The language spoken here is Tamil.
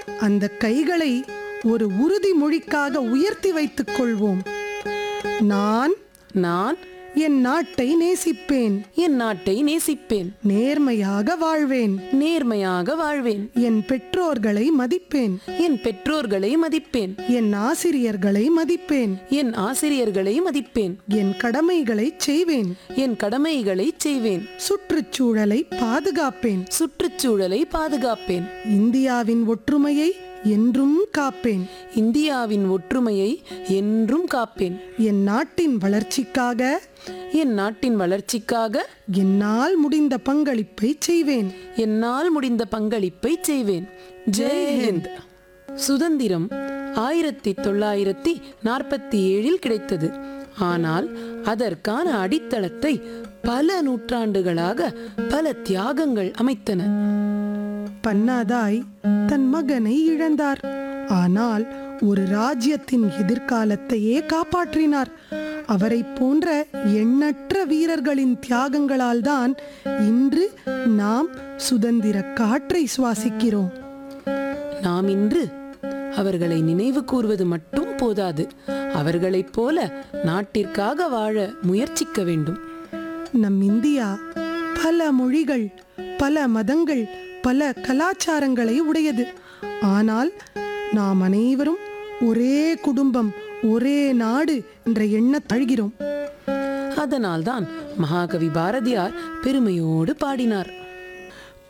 அந்த கைகளை ஒரு உறுதிமொழிக்காக உயர்த்தி வைத்துக் கொள்வோம் நான் நான் என் நாட்டை நேசிப்பேன் என் நாட்டை நேசிப்பேன் நேர்மையாக வாழ்வேன் நேர்மையாக வாழ்வேன் என் பெற்றோர்களை மதிப்பேன் என் பெற்றோர்களை மதிப்பேன் என் ஆசிரியர்களை மதிப்பேன் என் ஆசிரியர்களை மதிப்பேன் என் கடமைகளை செய்வேன் என் கடமைகளை செய்வேன் சுற்றுச்சூழலை பாதுகாப்பேன் சுற்றுச்சூழலை பாதுகாப்பேன் இந்தியாவின் ஒற்றுமையை என்றும் காப்பேன் இந்தியாவின் ஒற்றுமையை என்றும் காப்பேன் என் நாட்டின் வளர்ச்சிக்காக என் நாட்டின் வளர்ச்சிக்காக என்னால் முடிந்த பங்களிப்பை செய்வேன் என்னால் முடிந்த பங்களிப்பை செய்வேன் ஜெய் ஹிந்த் சுதந்திரம் ஆயிரத்தி தொள்ளாயிரத்தி நாற்பத்தி ஏழில் கிடைத்தது ஆனால் அதற்கான அடித்தளத்தை பல நூற்றாண்டுகளாக பல தியாகங்கள் அமைத்தன பன்னாதாய் தன் மகனை இழந்தார் ஆனால் ஒரு ராஜ்யத்தின் எதிர்காலத்தையே காப்பாற்றினார் அவரைப் போன்ற எண்ணற்ற வீரர்களின் தியாகங்களால் தான் இன்று நாம் சுதந்திர காற்றை சுவாசிக்கிறோம் நாம் இன்று அவர்களை நினைவு கூர்வது மட்டும் போதாது அவர்களைப் போல நாட்டிற்காக வாழ முயற்சிக்க வேண்டும் நம் இந்தியா பல மொழிகள் பல மதங்கள் பல கலாச்சாரங்களை உடையது ஆனால் நாம் அனைவரும் ஒரே குடும்பம் ஒரே நாடு என்ற எண்ணத் தழுகிறோம் அதனால்தான் மகாகவி பாரதியார் பெருமையோடு பாடினார்